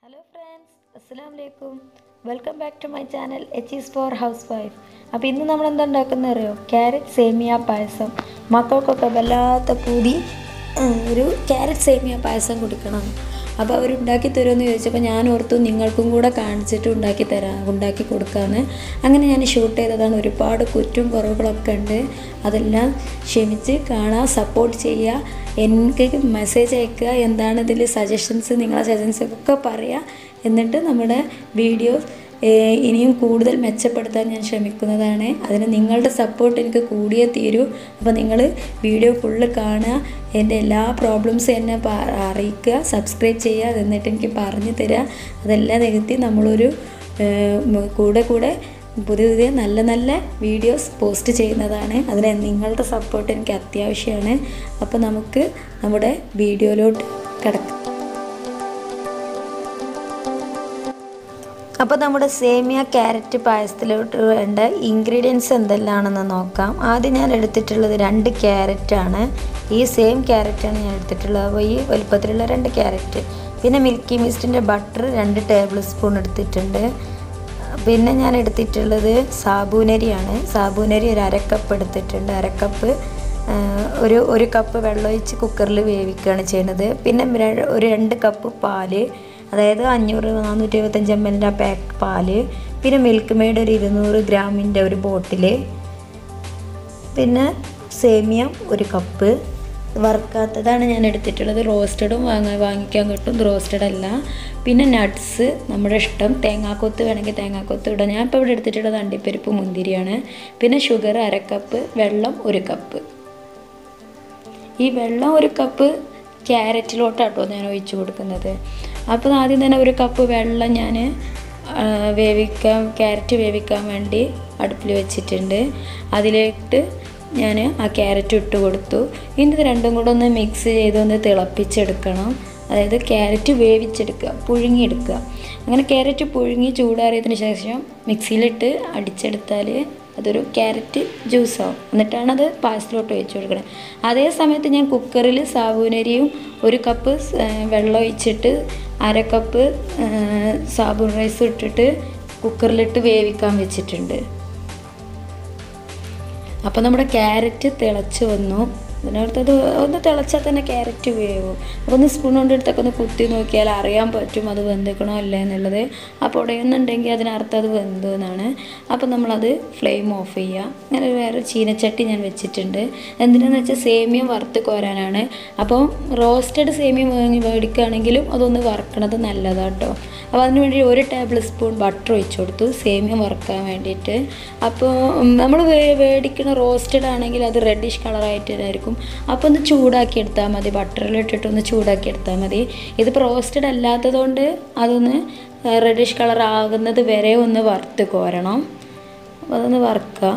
hello friends അസ്സാം വലൈക്കും welcome back to my channel H is for housewife അപ്പോൾ ഇന്ന് നമ്മൾ എന്താ ഉണ്ടാക്കുന്നത് അറിയോ ക്യാരറ്റ് സേമിയ പായസം മക്കൾക്കൊക്കെ വല്ലാത്ത പൂതി ഉം, ഒരു ക്യാരറ്റ് സേമിയ പായസം കുടിക്കണം അപ്പോൾ അവർ ഉണ്ടാക്കി തരുമെന്ന് ചോദിച്ചപ്പോൾ ഞാൻ ഓർത്തു നിങ്ങൾക്കും കൂടെ കാണിച്ചിട്ട് ഉണ്ടാക്കി തരാം ഉണ്ടാക്കി കൊടുക്കാമെന്ന് അങ്ങനെ ഞാൻ ഷൂട്ട് ചെയ്തതാണ് ഒരുപാട് കുറ്റും കുറവുകളൊക്കെ ഉണ്ട് അതെല്ലാം ക്ഷമിച്ച് കാണാൻ സപ്പോർട്ട് ചെയ്യുക എനിക്ക് മെസ്സേജ് അയക്കുക എന്താണ് ഇതിൽ സജഷൻസ് നിങ്ങളെ സജഷൻസ് ഒക്കെ പറയുക എന്നിട്ട് നമ്മുടെ വീഡിയോ ഇനിയും കൂടുതൽ മെച്ചപ്പെടുത്താൻ ഞാൻ ശ്രമിക്കുന്നതാണ് അതിന് നിങ്ങളുടെ സപ്പോർട്ട് എനിക്ക് കൂടിയേ തീരൂ അപ്പോൾ നിങ്ങൾ വീഡിയോ ഫുള്ള് കാണുക എൻ്റെ എല്ലാ പ്രോബ്ലംസും എന്നെ പ- അറിയിക്കുക സബ്സ്ക്രൈബ് ചെയ്യുക എന്നിട്ട് എനിക്ക് പറഞ്ഞു തരിക അതെല്ലാം നികത്തി നമ്മളൊരു ഏഹ്, മ- കൂടെ കൂടെ പുതിയ പുതിയ നല്ല നല്ല വീഡിയോസ് പോസ്റ്റ് ചെയ്യുന്നതാണ് അതിന് നിങ്ങളുടെ സപ്പോർട്ട് എനിക്ക് അത്യാവശ്യമാണ് അപ്പോൾ നമുക്ക് നമ്മുടെ വീഡിയോയിലോട്ട് കിടക്കാം അപ്പോൾ നമ്മുടെ സേമിയ ക്യാരറ്റ് പായസത്തിലോട്ട് വേണ്ട ഇൻഗ്രീഡിയൻസ് എന്തെല്ലാമാണെന്ന് നോക്കാം ആദ്യം ഞാൻ എടുത്തിട്ടുള്ളത് രണ്ട് ക്യാരറ്റാണ് ഈ സെയിം ക്യാരറ്റാണ് ഞാൻ എടുത്തിട്ടുള്ളത് അപ്പോൾ ഈ വലുപ്പത്തിലുള്ള രണ്ട് ക്യാരറ്റ് പിന്നെ മിൽക്കി മിസ്റ്റിൻ്റെ ബട്ടർ രണ്ട് ടേബിൾ സ്പൂൺ എടുത്തിട്ടുണ്ട് പിന്നെ ഞാൻ എടുത്തിട്ടുള്ളത് സാബൂനരിയാണ് സാബൂനരി ഒരു അരക്കപ്പ് എടുത്തിട്ടുണ്ട് അരക്കപ്പ് ആ, ഒരു ഒരു കപ്പ് വെള്ളമൊഴിച്ച് കുക്കറിൽ വേവിക്കുകയാണ് ചെയ്യുന്നത് പിന്നെ ര- ഒരു രണ്ട് കപ്പ് പാല് അതായത് അഞ്ഞൂറ് നാനൂറ്റി എഴുപത്തഞ്ച് എം എല്ലിൻ്റെ പാക്ക് പാല് പിന്നെ മിൽക്ക് മെയ്ഡ് ഒരു ഇരുന്നൂറ് ഗ്രാമിൻ്റെ ഒരു ബോട്ടിൽ പിന്നെ സേമിയ ഒരു കപ്പ് വറുക്കാത്തതാണ് ഞാൻ എടുത്തിട്ടുള്ളത് റോസ്റ്റഡും വാങ്ങാൻ വാങ്ങിക്കാൻ കിട്ടും റോസ്റ്റഡ് അല്ല പിന്നെ നട്ട്സ് നമ്മുടെ ഇഷ്ടം തേങ്ങാക്കൊത്ത് വേണമെങ്കിൽ തേങ്ങാക്കൊത്ത് ഇടാം ഞാൻ ഇപ്പോൾ ഇവിടെ എടുത്തിട്ടുള്ളത് അണ്ടിപ്പരിപ്പ് മുന്തിരിയാണ് പിന്നെ ഷുഗർ അരക്കപ്പ് വെള്ളം ഒരു കപ്പ് ഈ വെള്ളം ഒരു കപ്പ് ക്യാരറ്റിലോട്ടാട്ടോ ഞാൻ ഒഴിച്ചു കൊടുക്കുന്നത് അപ്പോൾ ആദ്യം തന്നെ ഒരു കപ്പ് വെള്ളം ഞാൻ വേവിക്കാൻ ക്യാരറ്റ് വേവിക്കാൻ വേണ്ടി അടുപ്പിൽ വെച്ചിട്ടുണ്ട് അതിലേക്ക് ഞാൻ ആ ക്യാരറ്റ് ഇട്ട് കൊടുത്തു ഇനി ഇത് രണ്ടും കൂടെ ഒന്ന് മിക്സ് ചെയ്ത് ഒന്ന് തിളപ്പിച്ചെടുക്കണം അതായത് ക്യാരറ്റ് വേവിച്ചെടുക്കുക പുഴുങ്ങിയെടുക്കുക അങ്ങനെ ക്യാരറ്റ് പുഴുങ്ങി ചൂടാറിയതിന് ശേഷം മിക്സിയിലിട്ട് അടിച്ചെടുത്താൽ അതൊരു ക്യാരറ്റ് ജ്യൂസാവും എന്നിട്ടാണ് അത് പായസത്തിലോട്ട് ഒഴിച്ച് കൊടുക്കുന്നത് അതേ സമയത്ത് ഞാൻ കുക്കറിൽ സാബൂനരിയും ഒരു കപ്പ് സ്- ഏ, വെള്ളം ഒഴിച്ചിട്ട് അര കപ്പ് ഏ, സാബൂൺ റൈസ് ഇട്ടിട്ട് കുക്കറിലിട്ട് വേവിക്കാൻ വെച്ചിട്ടുണ്ട് അപ്പോൾ നമ്മുടെ ക്യാരറ്റ് തിളച്ച് വന്നു അതിനടുത്തത് ഒന്ന് തിളച്ചാൽ തന്നെ ക്യാരറ്റ് വേവും അപ്പോൾ ഒന്ന് സ്പൂൺ കൊണ്ട് എടുത്തൊക്കെ ഒന്ന് കുത്തി നോക്കിയാൽ അറിയാൻ പറ്റും അത് വെന്തിക്കണോ അല്ലേ എന്നുള്ളത് അപ്പോൾ ഉടയുന്നുണ്ടെങ്കിൽ അതിനർത്ഥം അത് വെന്തു എന്നാണ് അപ്പോൾ നമ്മളത് ഫ്ലെയിം ഓഫ് ചെയ്യുക അങ്ങനെ വേറെ ചീനച്ചട്ടി ഞാൻ വെച്ചിട്ടുണ്ട് എന്തിനാന്ന് വെച്ചാൽ സേമിയ വറുത്ത് കോരാനാണ് അപ്പോൾ റോസ്റ്റഡ് സേമിയ വാങ്ങി മേടിക്കുകയാണെങ്കിലും അതൊന്ന് വറുക്കണത് നല്ലതാണ് കേട്ടോ അപ്പോൾ അതിന് വേണ്ടി ഒരു ടേബിൾ സ്പൂൺ ബട്ടർ ഒഴിച്ചു കൊടുത്തു സേമിയ വറുക്കാൻ വേണ്ടിയിട്ട് അപ്പോൾ നമ്മൾ മേടിക്കുന്ന റോസ്റ്റഡ് ആണെങ്കിൽ അത് റെഡിഷ് കളറായിട്ടായിരിക്കും അപ്പോൾ ഒന്ന് ചൂടാക്കി എടുത്താൽ മതി ബട്ടറിലിട്ടിട്ട് ഒന്ന് ചൂടാക്കി എടുത്താൽ മതി ഇതിപ്പോൾ റോസ്റ്റഡ് അല്ലാത്തതുകൊണ്ട് അതൊന്ന് റെഡിഷ് കളർ ആകുന്നത് വരെ ഒന്ന് വറുത്ത് കോരണം അപ്പോൾ അതൊന്ന് വറുക്കുക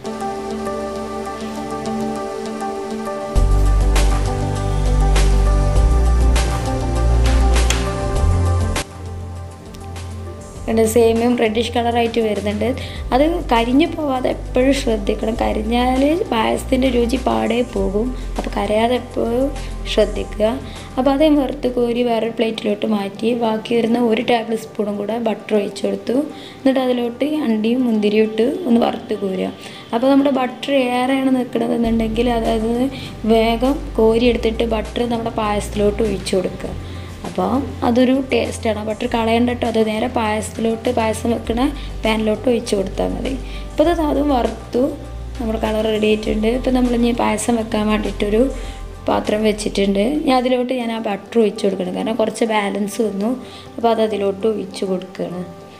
ഉണ്ട് സേമിയം റെഡിഷ് കളറായിട്ട് വരുന്നുണ്ട് അത് കരിഞ്ഞു പോവാതെ എപ്പോഴും ശ്രദ്ധിക്കണം കരിഞ്ഞാൽ പായസത്തിൻ്റെ രുചി പാടേ പോകും അപ്പോൾ കരയാതെ എപ്പോഴും ശ്രദ്ധിക്കുക അപ്പോൾ അതേ വറുത്ത് കോരി വേറെ പ്ലേറ്റിലോട്ട് മാറ്റി ബാക്കി വരുന്ന ഒരു ടേബിൾ സ്പൂണും കൂടെ ബട്ടർ ഒഴിച്ചു കൊടുത്തു എന്നിട്ട് അതിലോട്ട് അണ്ടിയും മുന്തിരിയും ഇട്ട് ഒന്ന് വറുത്ത് കോരുക അപ്പോൾ നമ്മുടെ ബട്ടർ ഏറെയാണ് നിൽക്കണതെന്നുണ്ടെങ്കിൽ അതായത് വേഗം കോരി എടുത്തിട്ട് ബട്ടർ നമ്മുടെ പായസത്തിലോട്ട് ഒഴിച്ചു കൊടുക്കുക അപ്പോൾ അതൊരു ടേസ്റ്റാണ് ബട്ടർ കളയണ്ട കേട്ടോ അത് നേരെ പായസത്തിലോട്ട് പായസം വെക്കണ പാനിലോട്ട് ഒഴിച്ച് കൊടുത്താൽ മതി ഇപ്പോൾ അത് അതും വറുത്തു നമ്മുടെ കളർ റെഡി ആയിട്ടുണ്ട് ഇപ്പോൾ നമ്മൾ ഇനി പായസം വെക്കാൻ വേണ്ടിയിട്ടൊരു പാത്രം വെച്ചിട്ടുണ്ട് ഞാൻ അതിലോട്ട് ഞാൻ ആ ബട്ടർ ഒഴിച്ച് കൊടുക്കണം കാരണം കുറച്ച് ബാലൻസ് വന്നു അപ്പോൾ അത് അതിലോട്ട് ഒഴിച്ച് കൊടുക്കുകയാണ്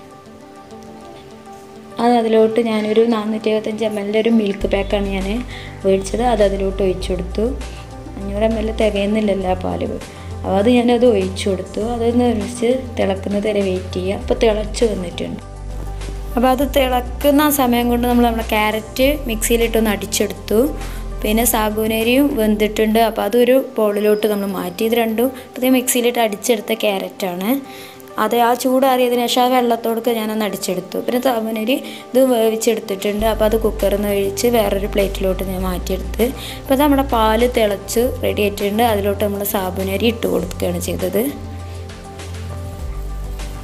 അത് അതിലോട്ട് ഞാനൊരു നാനൂറ്റി എഴുപത്തഞ്ച് എം എല്ലിൻ്റെ ഒരു മിൽക്ക് പാക്കാണ് ഞാൻ മേടിച്ചത് അത് അതിലോട്ട് ഒഴിച്ചു കൊടുത്തു അഞ്ഞൂറ് എം എൽ തികയുന്നില്ലല്ലോ ആ പാല് അപ്പോൾ അത് ഞാനത് ഒഴിച്ചു കൊടുത്തു അതൊന്ന് ഒഴിച്ച് തിളക്കുന്നത് വരെ വെയിറ്റ് ചെയ്യുക അപ്പോൾ തിളച്ച് വന്നിട്ടുണ്ട് അപ്പോൾ അത് തിളക്കുന്ന ആ സമയം കൊണ്ട് നമ്മൾ നമ്മുടെ ക്യാരറ്റ് മിക്സിയിലിട്ടൊന്ന് അടിച്ചെടുത്തു പിന്നെ സാബൂനരിയും വെന്തിട്ടുണ്ട് അപ്പോൾ അതൊരു ബൗളിലോട്ട് നമ്മൾ മാറ്റി ഇത് രണ്ടും പുതിയ മിക്സിയിലിട്ട് അടിച്ചെടുത്ത ക്യാരറ്റാണ് അത് ആ ചൂടാറിയതിന് ശേഷം ആ വെള്ളത്തോടൊക്കെ ഞാനൊന്ന് അടിച്ചെടുത്തു പിന്നെ സാബൂനരി ഇത് വേവിച്ചെടുത്തിട്ടുണ്ട് അപ്പോൾ അത് കുക്കറിൽ നിന്ന് ഒഴിച്ച് വേറൊരു പ്ലേറ്റിലോട്ട് ഞാൻ മാറ്റിയെടുത്ത് ഇപ്പോൾ നമ്മുടെ പാല് തിളച്ച് റെഡി ആയിട്ടുണ്ട് അതിലോട്ട് നമ്മൾ സാബൂനരി ഇട്ട് കൊടുക്കുകയാണ് ചെയ്തത്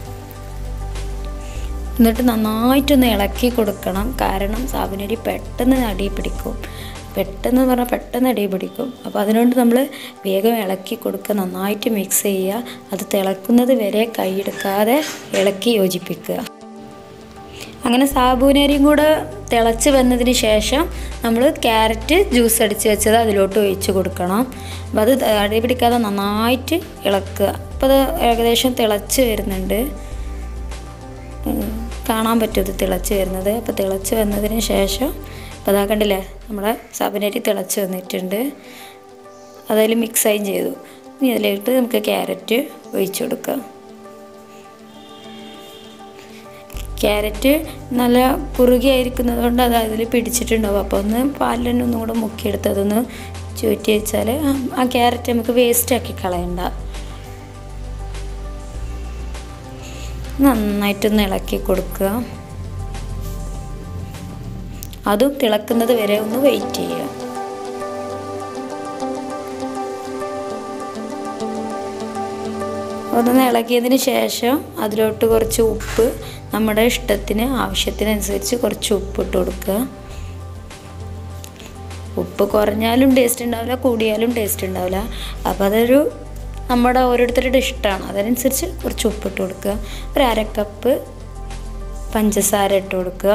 എന്നിട്ട് നന്നായിട്ടൊന്ന് ഇളക്കി കൊടുക്കണം കാരണം സാബുനരി പെട്ടെന്ന് അടി പിടിക്കും പെട്ടെന്ന് പറഞ്ഞാൽ പെട്ടെന്ന് അടി പിടിക്കും അപ്പോൾ അതിനുകൊണ്ട് നമ്മൾ വേഗം ഇളക്കി കൊടുക്കുക നന്നായിട്ട് മിക്സ് ചെയ്യുക അത് തിളക്കുന്നത് വരെ കൈയെടുക്കാതെ ഇളക്കി യോജിപ്പിക്കുക അങ്ങനെ സാബൂനരിയും കൂടെ തിളച്ച് വന്നതിന് ശേഷം നമ്മൾ ക്യാരറ്റ് ജ്യൂസ് അടിച്ച് വെച്ചത് അതിലോട്ട് ഒഴിച്ച് കൊടുക്കണം അപ്പോൾ അത് അടി പിടിക്കാതെ നന്നായിട്ട് ഇളക്കുക അപ്പോൾ അത് ഏകദേശം തിളച്ച് വരുന്നുണ്ട് ഉം, കാണാൻ പറ്റും ഇത് തിളച്ച് വരുന്നത് അപ്പോൾ തിളച്ച് വന്നതിന് ശേഷം അപ്പോൾ അതാ കണ്ടില്ലേ നമ്മുടെ സാബുനരി തിളച്ച് വന്നിട്ടുണ്ട് അതിൽ മിക്സായും ചെയ്തു ഇനി അതിലേക്ക് നമുക്ക് ക്യാരറ്റ് ഒഴിച്ചു കൊടുക്കാം ക്യാരറ്റ് നല്ല കുറുകിയായിരിക്കുന്നത് കൊണ്ട് അത് അതിൽ പിടിച്ചിട്ടുണ്ടാവും അപ്പോൾ ഒന്ന് പാലിൽ തന്നെ ഒന്നും കൂടെ മുക്കിയെടുത്ത് അതൊന്ന് ചുറ്റി വെച്ചാൽ ആ ക്യാരറ്റ് നമുക്ക് വേസ്റ്റ് ആക്കി കളയണ്ട നന്നായിട്ടൊന്ന് ഇളക്കി കൊടുക്കുക അതും തിളക്കുന്നത് വരെ ഒന്ന് വെയിറ്റ് ചെയ്യുക അതൊന്ന് ഇളക്കിയതിന് ശേഷം അതിലോട്ട് കുറച്ച് ഉപ്പ് നമ്മുടെ ഇഷ്ടത്തിന് ആവശ്യത്തിനനുസരിച്ച് കുറച്ച് ഉപ്പ് ഇട്ട് കൊടുക്കുക ഉപ്പ് കുറഞ്ഞാലും ടേസ്റ്റ് ഉണ്ടാവില്ല കൂടിയാലും ടേസ്റ്റ് ഉണ്ടാവില്ല അപ്പോൾ അതൊരു നമ്മുടെ ഓരോരുത്തരുടെ ഇഷ്ടമാണ് അതനുസരിച്ച് കുറച്ച് ഉപ്പിട്ട് കൊടുക്കുക ഒരു അര കപ്പ് പഞ്ചസാര ഇട്ട് കൊടുക്കുക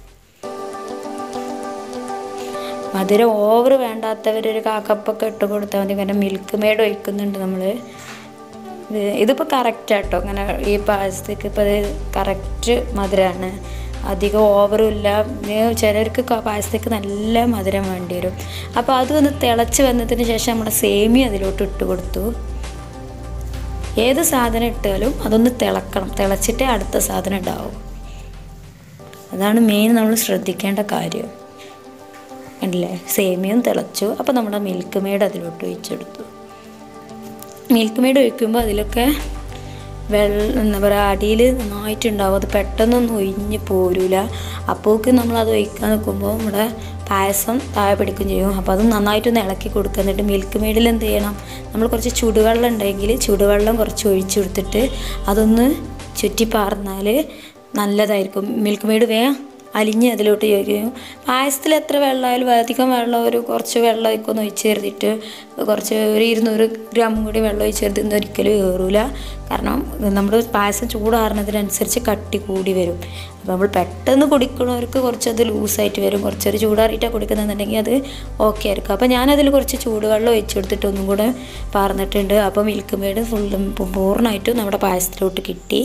മധുരം ഓവർ വേണ്ടാത്തവരൊരു കാക്കപ്പൊക്കെ ഇട്ട് കൊടുത്താൽ മതി കാരണം മിൽക്ക് മെയ്ഡ് ഒഴിക്കുന്നുണ്ട് നമ്മൾ ഇതിപ്പോൾ കറക്റ്റ് ആട്ടോ അങ്ങനെ ഈ പായസത്തേക്ക് ഇപ്പോൾ ഇത് കറക്റ്റ് മധുരമാണ് അധികം ഓവറും ഇല്ല ഇത് ചിലർക്ക് ക- പായസത്തേക്ക് നല്ല മധുരം വേണ്ടി വരും അപ്പോൾ അതൊന്ന് തിളച്ച് വന്നതിന് ശേഷം നമ്മുടെ സേമി അതിലോട്ട് ഇട്ട് കൊടുത്തു ഏത് സാധനം ഇട്ടാലും അതൊന്ന് തിളക്കണം തിളച്ചിട്ടേ അടുത്ത സാധനം ഉണ്ടാവും അതാണ് മെയിൻ നമ്മൾ ശ്രദ്ധിക്കേണ്ട കാര്യം കണ്ടില്ലേ സേമിയം തിളച്ചു അപ്പോൾ നമ്മുടെ മിൽക്ക് മെയ്ഡ് അതിലോട്ട് ഒഴിച്ചെടുത്തു മിൽക്ക് മെയ്ഡ് ഒഴിക്കുമ്പോൾ അതിലൊക്കെ വെള്ള എന്താ പറയുക അടിയിൽ നന്നായിട്ടുണ്ടാവും അത് പെട്ടെന്നൊന്നും ഒഴിഞ്ഞ് പോരൂല അപ്പോൾക്ക് നമ്മളത് ഒഴിക്കാൻ നിൽക്കുമ്പോൾ നമ്മുടെ പായസം താഴെ പിടിക്കും ചെയ്യും അപ്പോൾ അത് നന്നായിട്ടൊന്ന് ഇളക്കി കൊടുക്കുക എന്നിട്ട് മിൽക്ക് മെയ്ഡിൽ എന്ത് ചെയ്യണം നമ്മൾ കുറച്ച് ചുടുവെള്ളം ഉണ്ടെങ്കിൽ ചുടുവെള്ളം കുറച്ച് ഒഴിച്ചു കൊടുത്തിട്ട് അതൊന്ന് ചുറ്റി പാർന്നാൽ നല്ലതായിരിക്കും മിൽക്ക് മെയ്ഡ് വേഗം അലിഞ്ഞ് അതിലോട്ട് ചോദിക്കും പായസത്തിൽ എത്ര വെള്ളമായാലും അധികം വെള്ളം ഒരു കുറച്ച് വെള്ളം ഒഴിക്കൊന്ന് ഒഴിച്ച് ചേർത്തിട്ട് കുറച്ച് ഒരു ഇരുന്നൂറ് ഗ്രാം കൂടി വെള്ളം ഒഴിച്ച് ചേർത്ത് ഒരിക്കലും കയറൂല കാരണം നമ്മുടെ പായസം ചൂടാറുന്നതിനനുസരിച്ച് കട്ടി കൂടി വരും അപ്പോൾ നമ്മൾ പെട്ടെന്ന് കുടിക്കുന്നവർക്ക് കുറച്ചത് ലൂസായിട്ട് വരും കുറച്ചൊരു ചൂടാറിയിട്ടാണ് കുടിക്കുന്നുണ്ടെങ്കിൽ അത് ഓക്കെ ആയിരിക്കും അപ്പോൾ ഞാനതിൽ കുറച്ച് ചൂടുവെള്ളം ഒഴിച്ച് കൊടുത്തിട്ട് ഒന്നും കൂടെ പാർന്നിട്ടുണ്ട് അപ്പോൾ മിൽക്ക് മെയ്ഡ് ഫുള്ളും പൂർണ്ണമായിട്ടും നമ്മുടെ പായസത്തിലോട്ട് കിട്ടി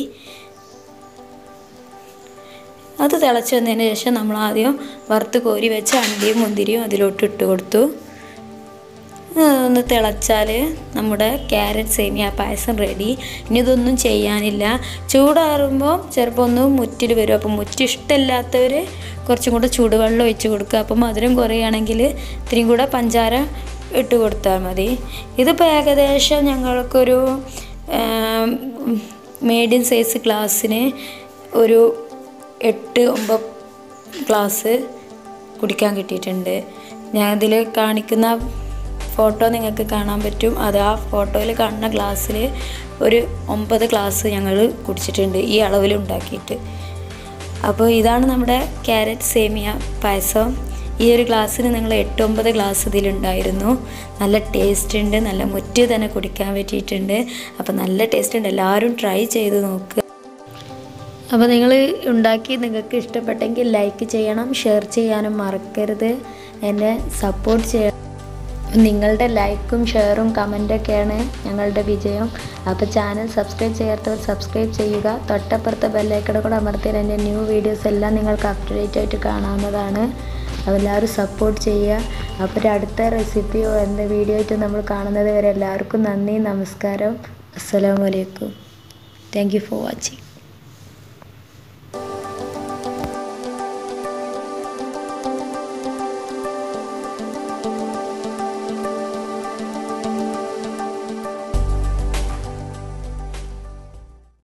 അത് തിളച്ച് വന്നതിന് ശേഷം നമ്മൾ ആദ്യം വറുത്ത് കോരി വെച്ച അണ്ടിയും മുന്തിരിയും അതിലോട്ട് ഇട്ട് കൊടുത്തു ഒന്ന് തിളച്ചാൽ നമ്മുടെ ക്യാരറ്റ് സേമിയ പായസം റെഡി ഇനി ഇതൊന്നും ചെയ്യാനില്ല ചൂടാറുമ്പോൾ ചിലപ്പോൾ ഒന്ന് മുറ്റിൽ വരും അപ്പോൾ മുറ്റ് ഇഷ്ടമില്ലാത്തവർ കുറച്ചും കൂടെ ചൂടുവെള്ളം ഒഴിച്ച് കൊടുക്കുക അപ്പോൾ മധുരം കുറയുകയാണെങ്കിൽ ഇത്തിരിയും കൂടെ പഞ്ചാര ഇട്ട് കൊടുത്താൽ മതി ഇതിപ്പോൾ ഏകദേശം ഞങ്ങൾക്കൊരു മീഡിയം സൈസ് ഗ്ലാസ്സിന് ഒരു എട്ട് ഒമ്പത് ഗ്ലാസ് കുടിക്കാൻ കിട്ടിയിട്ടുണ്ട് ഞാൻ ഇതിൽ കാണിക്കുന്ന ഫോട്ടോ നിങ്ങൾക്ക് കാണാൻ പറ്റും അത് ആ ഫോട്ടോയിൽ കാണുന്ന ഗ്ലാസ്സിൽ ഒരു ഒമ്പത് ഗ്ലാസ് ഞങ്ങൾ കുടിച്ചിട്ടുണ്ട് ഈ അളവിൽ ഉണ്ടാക്കിയിട്ട് അപ്പോൾ ഇതാണ് നമ്മുടെ ക്യാരറ്റ് സേമിയ പായസം ഈ ഒരു ഗ്ലാസ്സിന് നിങ്ങൾ എട്ടൊമ്പത് ഗ്ലാസ് ഇതിലുണ്ടായിരുന്നു നല്ല ടേസ്റ്റ് ഉണ്ട് നല്ല മുറ്റ് തന്നെ കുടിക്കാൻ പറ്റിയിട്ടുണ്ട് അപ്പോൾ നല്ല ടേസ്റ്റ് ഉണ്ട് എല്ലാവരും ട്രൈ ചെയ്ത് നോക്കുക അപ്പോൾ നിങ്ങൾ ഉണ്ടാക്കി നിങ്ങൾക്ക് ഇഷ്ടപ്പെട്ടെങ്കിൽ ലൈക്ക് ചെയ്യണം ഷെയർ ചെയ്യാനും മറക്കരുത് എന്നെ സപ്പോർട്ട് ചെയ്യണം നിങ്ങളുടെ ലൈക്കും ഷെയറും കമൻറ്റൊക്കെയാണ് ഞങ്ങളുടെ വിജയം അപ്പോൾ ചാനൽ സബ്സ്ക്രൈബ് ചെയ്യാത്തവർ സബ്സ്ക്രൈബ് ചെയ്യുക തൊട്ടപ്പുറത്തെ ബെല്ലൈക്കടെ കൂടെ അമർത്തിയാൽ എൻ്റെ ന്യൂ വീഡിയോസ് എല്ലാം നിങ്ങൾക്ക് അപ് ടു ഡേറ്റ് ആയിട്ട് കാണാവുന്നതാണ് അപ്പോൾ എല്ലാവരും സപ്പോർട്ട് ചെയ്യുക അപ്പോൾ ഒരു അടുത്ത റെസിപ്പിയോ എന്ത് വീഡിയോ ആയിട്ട് നമ്മൾ കാണുന്നത് വരെ എല്ലാവർക്കും നന്ദി നമസ്കാരം അസ്സലാമു അലൈക്കും താങ്ക് യു ഫോർ വാച്ചിങ്